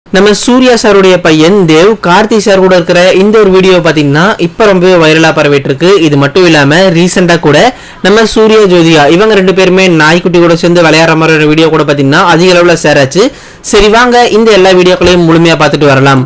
நம்ம சூர்யா சாருடைய பையன் தேவ் கார்த்தி சார் கூட இருக்கிற இந்த ஒரு வீடியோ பாத்தீங்கன்னா இப்ப ரொம்பவே வைரலா பரவிட்டு இருக்கு இது மட்டும் இல்லாம ரீசெண்டா கூட நம்ம சூர்யா ஜோதியா இவங்க ரெண்டு பேருமே நாய்க்குட்டி கூட சேர்ந்து விளையாடுற மாதிரி ஒரு வீடியோ கூட பாத்தீங்கன்னா அதிக அளவுல ஷேர் ஆச்சு சரி வாங்க இந்த எல்லா வீடியோக்களையும் முழுமையா பார்த்துட்டு வரலாம்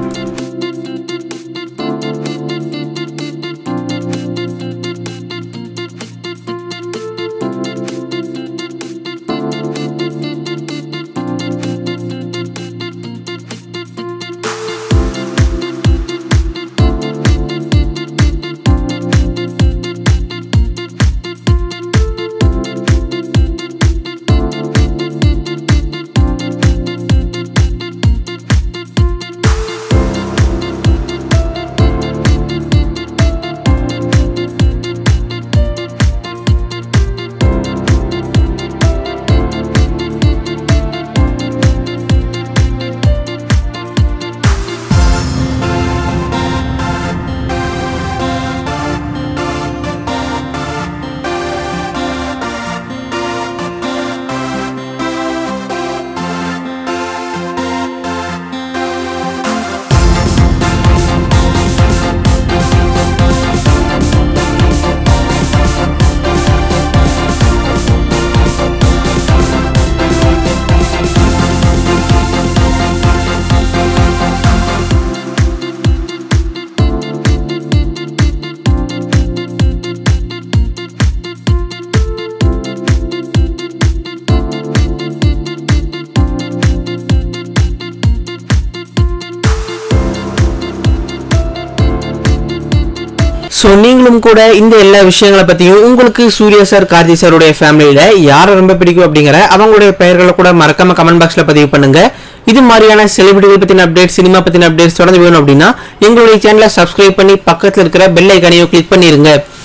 ஸோ நீங்களும் கூட இந்த எல்லா விஷயங்களை பற்றியும் உங்களுக்கு சூர்யா சார் கார்த்தி சாருடைய ஃபேமிலியில் யாரை ரொம்ப பிடிக்கும் அப்படிங்கிற அவங்களுடைய பெயர்களை கூட மறக்காம கமெண்ட் பாக்ஸில் பதிவு பண்ணுங்க இது மாதிரியான செலிபிரிட்டிகள் பற்றின அப்டேட் சினிமா பற்றின அப்டேட்ஸ் தொடர்ந்து வேணும் அப்படின்னா எங்களுடைய சேனலை சப்ஸ்கிரைப் பண்ணி பக்கத்தில் இருக்கிற பெல் ஐக்கானையும் கிளிக் பண்ணிருங்க